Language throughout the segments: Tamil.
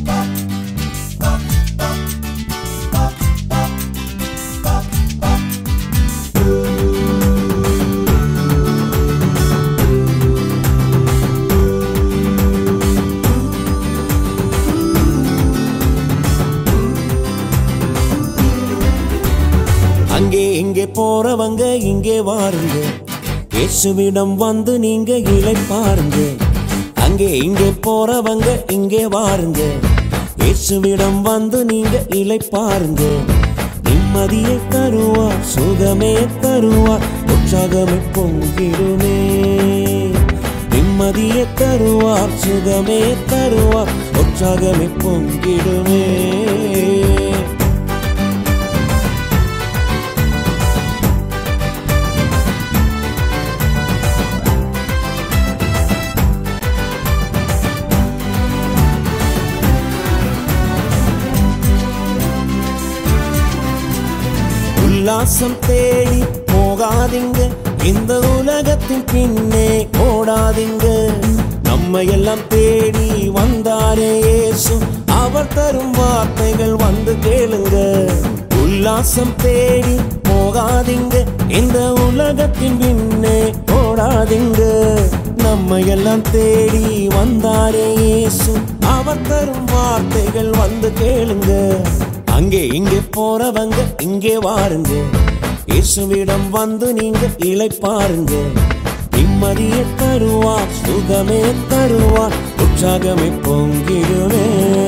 அங்கே இங்கே போறவங்க இங்கே வாருங்க இயேசுவிடம் வந்து நீங்க இலை பாருங்க அங்கே இங்கே போறவங்க இங்கே வாருங்க இயேசுவிடம் வந்து நீங்க இலை பாருங்க நிம்மதியை தருவார் சுகமே தருவார் உற்சாகமே பொங்கிடுமே நிம்மதியை தருவார் சுகமே தருவார் உற்சாகமே பொங்கிடுமே உல்லாசம் தேடி போகாதீங்க இந்த உலகத்தின் பின்னே ஓடாதீங்க நம்ம எல்லாம் தேடி வந்தாரே இயேசு அவர் தரும் வார்த்தைகள் வந்து கேளுங்க உல்லாசம் தேடி போகாதீங்க இந்த உலகத்தின் பின்னே ஓடாதீங்க நம்ம எல்லாம் தேடி வந்தாரே இயேசு அவர் தரும் வார்த்தைகள் வந்து கேளுங்க அங்கே இங்கே போறவங்க இங்கே வாருங்க இயேசுவிடம் வந்து நீங்க இலை பாருங்க நிம்மதியை தருவார் சுகமே தருவார் உற்சாகமே பொங்கிடுவே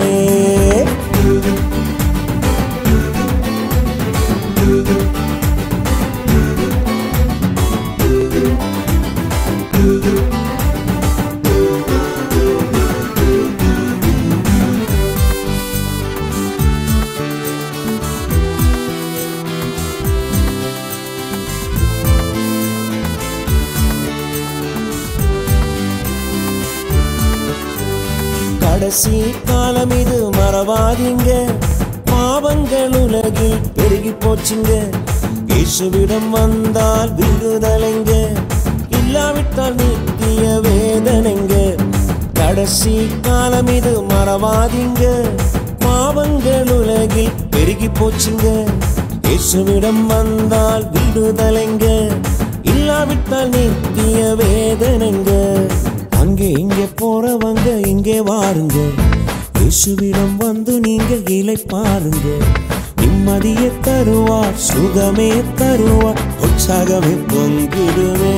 கடைசி காலம் இது மறவாதீங்க பாவங்கள் உலகில் பெருகி போச்சுங்க இயேசுவிடம் வந்தால் விடுதலைங்க இல்லாவிட்டால் நித்திய வேதனைங்க கடைசி காலம் இது மறவாதீங்க பாவங்கள் உலகில் பெருகி போச்சுங்க இயேசுவிடம் வந்தால் விடுதலைங்க இல்லாவிட்டால் நித்திய வேதனைங்க அங்கே இங்கே போறவங்க இங்கே வாருங்க இயேசுவிடம் வந்து நீங்க இலை பாருங்க நிம்மதியை தருவார் சுகமே தருவார் உற்சாகமே பொங்கிடுவே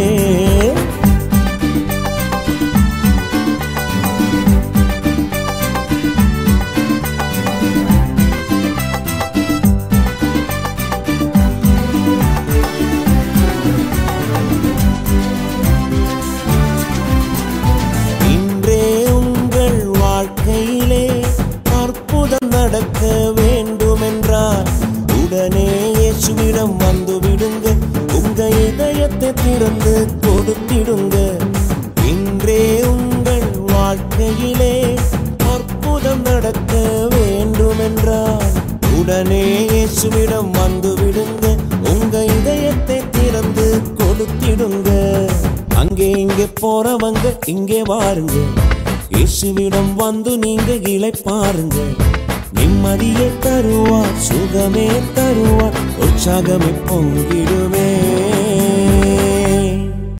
இன்றே உங்கள் வாழ்க்கையிலே அற்புதம் நடக்க வேண்டுமென்றால் உடனே இயேசுவிடம் வந்து விடுங்க உங்க இதயத்தை திறந்து கொடுத்திடுங்க இன்றே உங்கள் வாழ்க்கையிலே அற்புதம் நடக்க வேண்டுமென்றால் உடனே இயேசுவிடம் வந்து விடுங்க உங்க இதயத்தை திறந்து கொடுத்திடுங்க அங்கே இங்கே போறவங்க இங்கே வாருங்க இயேசுவிடம் வந்து நீங்க இலை பாருங்க நிம்மதியை தருவார் சுகமே தருவார் உற்சாகமே பொங்கிடுமே